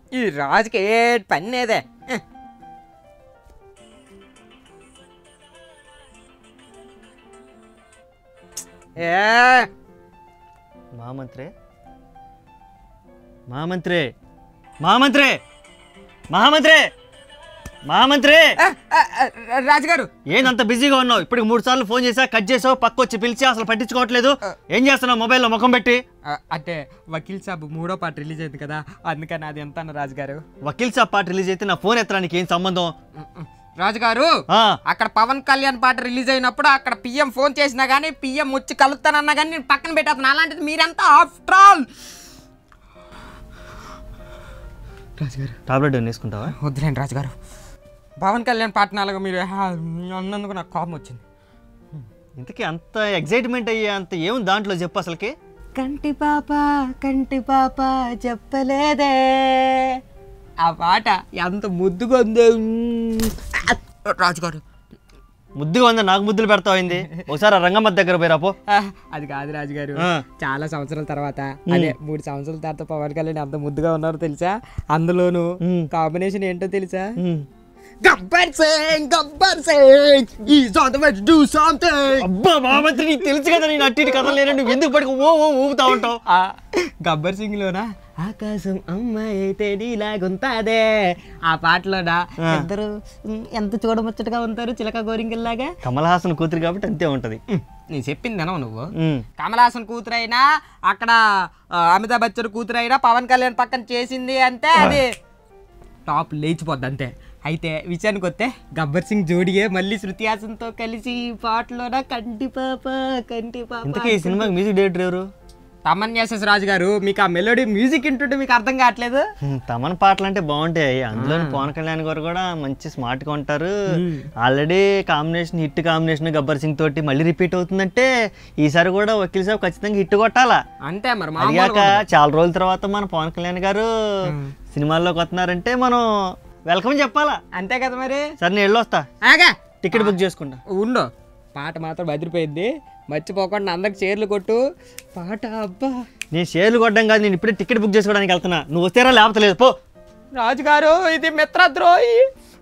ఈ రాజుకి ఏ పని లేదే హ్. ఏ మహామంత్రి మహామంత్రి మహామంత్రి మహామంత్రి మహామంత్రి ఆ, ఆ, ఆ, రాజుగారు ఏందంత బిజీగా ఉన్నావు ఇప్పుడు మూడు సార్లు ఫోన్ చేసా కట్ చేసావు పక్క వచ్చి పిలిచి అసలు పట్టించుకోవట్లేదు ఏం చేస్తున్నావు మొబైల్లో ముఖం పెట్టి ఆ, అంటే వకీల్ సాబ్ మూడో పాట రిలీజ్ అయింది కదా అందుకని అది ఎంత అన్న రాజుగారు వకీల్ సాబ్ పాట రిలీజ్ అయితే నా ఫోన్ ఎత్తడానికి ఏం సంబంధం ఉమ్, ఉమ్. రాజుగారు ఆ, అక్కడ పవన్ కళ్యాణ్ పాట రిలీజ్ అయినప్పుడు అక్కడ పిఎం ఫోన్ చేసినా కానీ పిఎం వచ్చి కలుస్తానన్నా కానీ నేను పక్కన పెట్టేస్తాను అలాంటిది మీరెంత ఆఫ్టర్ ఆల్ రాజుగారు టాబ్లెట్ ఏమైనా వేసుకుంటావా వద్దులేండి రాజుగారు పవన్ కళ్యాణ్ పాట నాలుగు మీరు హా, అన్నందుకు నాకు కోపం వచ్చింది ఇంతకీ అంత ఎగ్జైట్మెంట్ అయ్యే అంత ఏముంది దాంట్లో చెప్పు అసలుకి కంటి పాప కంటి పాప చెప్పలేదే ఆ పాట ఎంత ముద్దుగా ఉంది ఉమ్. రాజుగారు ముద్దుగా ఉందా నాకు ముద్దులు పెడతావు ఒకసారి ఆ రంగమ్మ దగ్గర పోయి రాపో ఆ, అది కాదు రాజుగారు ఆ. చాలా సంవత్సరాల తర్వాత అదే మూడు సంవత్సరాల తర్వాత పవన్ కళ్యాణ్ ఎంత ముద్దుగా ఉన్నారో తెలుసా అందులోను మ్. కాంబినేషన్ ఏంటో తెలుసా ఉమ్. Gabbar Singh Gabbar Singh is on the way to do something అబ్బా మహామంత్రి నీకు తెలుసు కదా నేను అట్టి కథ లేను నువ్వు ఎందుకు పడికి ఓ ఓ ఊపుతా ఉంటావు గబ్బర్ సింగ్ లోనా ఆకాశం అమ్మాయి అయితే నీలాగుంటాదే ఆ పాటలోనా ఇద్దరు ఉమ్, ఎంత చూడముచ్చటగా ఉంటారు చిలక గోరింగల్లాగా కమల్ హాసన్ కూతురు కాబట్టి అంతే ఉంటది నేను చెప్పింది వినవు నువ్వు ఉమ్. కమల్ హాసన్ కూతురైనా అక్కడ ఆ, అమితాబ్ బచ్చన్ కూతురైనా పవన్ కళ్యాణ్ పక్కన చేసింది అంటే అది టాప్ లేచిపోద్ది అంతే అయితే విషయానికి వస్తే గబ్బర్ సింగ్ జోడియే మళ్ళీ శృతి హాసన్తో కలిసి ఈ పాటలోన కంటి పాప కంటి పాప ఇంతకీ ఈ సినిమాకి మ్యూజిక్ డైరెక్టర్ ఎవరు తమన్ ఎస్ఎస్ రాజు గారు మీకు ఆ మెలోడీ మ్యూజిక్ వింటుంటే మీకు అర్థం కావట్లేదు హ్మ్, తమన్ పాటలు అంటే బాగుంటాయి అందులో పవన్ కళ్యాణ్ గారు కూడా మంచి స్మార్ట్ గా ఉంటారు already combination hit combination Gabbar Singh తోటి మళ్ళీ రిపీట్ అవుతుందంటే ఈసారి కూడా వకీల్ సాబ్ ఖచ్చితంగా హిట్ కొట్టాలా అంతే మరి అదిగాక మామూలుగా చాలా రోజుల తర్వాత మన పవన్ కళ్యాణ్ గారు సినిమాల్లోకి వస్తున్నారంటే మనం వెల్కమ్ చెప్పాలా అంతే కదా మరి సరే నేను వెళ్ళొస్తా ఆగా టికెట్ బుక్ చేసుకుంటా ఉండు పాట మాత్రం బదిరిపోయింది మర్చిపోకుండా అందరికి చీరలు కొట్టు పాట అబ్బా నేను షేర్లు కొట్టడం కాదు నేను ఇప్పుడే టికెట్ బుక్ చేసుకోవడానికి వెళ్తున్నా నువ్వు వస్తేరా లేకపోతే లేదు పో రాజుగారు ఇది మిత్రద్రోహి